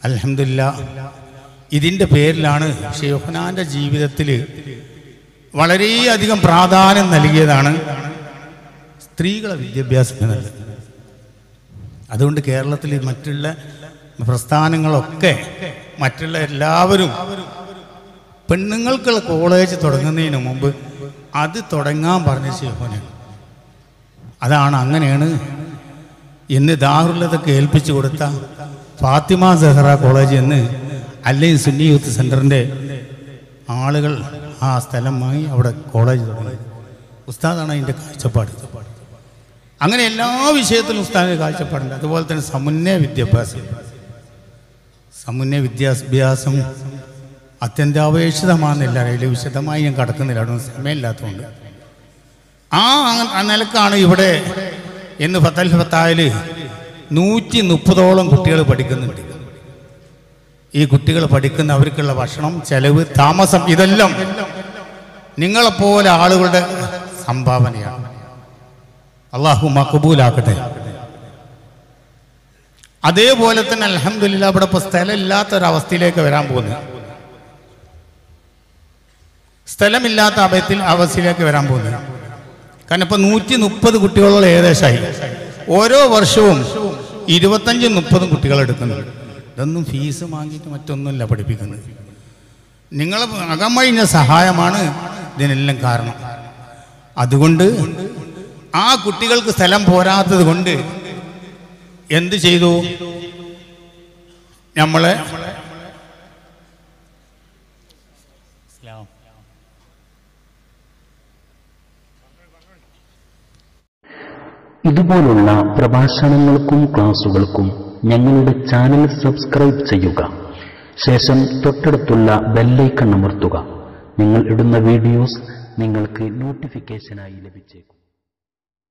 അലഹമില്ല ഇതിൻ്റെ പേരിലാണ് ഷെയ്ഖുനാൻ്റെ ജീവിതത്തിൽ വളരെയധികം പ്രാധാന്യം നൽകിയതാണ് സ്ത്രീകളെ വിദ്യാഭ്യാസം എന്നുള്ളത് അതുകൊണ്ട് കേരളത്തിൽ മറ്റുള്ള പ്രസ്ഥാനങ്ങളൊക്കെ മറ്റുള്ള എല്ലാവരും പെണ്ണുങ്ങൾക്കുള്ള കോളേജ് തുടങ്ങുന്നതിന് മുമ്പ് അത് തുടങ്ങാൻ പറഞ്ഞ ശേഖോനാണ് അതാണ് അങ്ങനെയാണ് എന്ന് ദാറുള്ളതൊക്കെ ഏൽപ്പിച്ചു കൊടുത്ത ഫാത്തിമ സെഹറ കോളേജ് എന്ന് അല്ലെങ്കിൽ സുന്നി യൂത്ത് സെൻറ്ററിൻ്റെ ആളുകൾ ആ സ്ഥലം വാങ്ങി അവിടെ കോളേജ് തുടങ്ങി ഉസ്താദാണ് അതിൻ്റെ കാഴ്ചപ്പാട് അങ്ങനെ എല്ലാ വിഷയത്തിലും ഉസ്താദിന് കാഴ്ചപ്പാടുണ്ട് അതുപോലെ തന്നെ സമുന്നയ വിദ്യാഭ്യാസം സമുന്നയ വിദ്യാഭ്യാസം അത്യന്താപേക്ഷിതമാണെന്നില്ല അതിൽ വിശദമായി ഞാൻ കടക്കുന്നില്ല അവിടെ സമയമില്ലാത്തതുകൊണ്ട് ആ അങ്ങ- ആ നിലക്കാണ് ഇവിടെ ഇന്ന് ഫത്തൽ ഫത്തായിൽ നൂറ്റി മുപ്പതോളം കുട്ടികൾ പഠിക്കുന്നുണ്ട് ഈ കുട്ടികൾ പഠിക്കുന്ന അവർക്കുള്ള ഭക്ഷണം ചെലവ് താമസം ഇതെല്ലാം നിങ്ങളെപ്പോലെ ആളുകളുടെ സംഭാവനയാണ് അള്ളാഹു മക്കബൂലാക്കട്ടെ അതേപോലെ തന്നെ അലഹമില്ല ഇവിടെ ഇപ്പോൾ സ്ഥലമില്ലാത്ത ഒരവസ്ഥയിലേക്ക് വരാൻ പോകുന്നു സ്ഥലമില്ലാത്ത അഭയത്തിൽ അവസ്ഥയിലേക്ക് വരാൻ പോകുന്നു കാരണം ഇപ്പൊ നൂറ്റി മുപ്പത് കുട്ടികളോളം ഏകദേശമായി ഓരോ വർഷവും ഇരുപത്തഞ്ചും മുപ്പതും കുട്ടികൾ എടുക്കുന്നുണ്ട് ഇതൊന്നും ഫീസ് വാങ്ങിയിട്ട് മറ്റൊന്നുമില്ല പഠിപ്പിക്കുന്നത് നിങ്ങൾ അകമഴിഞ്ഞ സഹായമാണ് ഇതിനെല്ലാം കാരണം അതുകൊണ്ട് ആ കുട്ടികൾക്ക് സ്ഥലം പോരാത്തത് കൊണ്ട് എന്ത് ചെയ്തു നമ്മളെ ഇതുപോലുള്ള പ്രഭാഷണങ്ങൾക്കും ക്ലാസുകൾക്കും ഞങ്ങളുടെ ചാനൽ സബ്സ്ക്രൈബ് ചെയ്യുക ശേഷം തൊട്ടടുത്തുള്ള ബെല്ലൈക്കൺ അമർത്തുക നിങ്ങൾ ഇടുന്ന വീഡിയോസ് നിങ്ങൾക്ക് നോട്ടിഫിക്കേഷനായി ലഭിച്ചേക്കും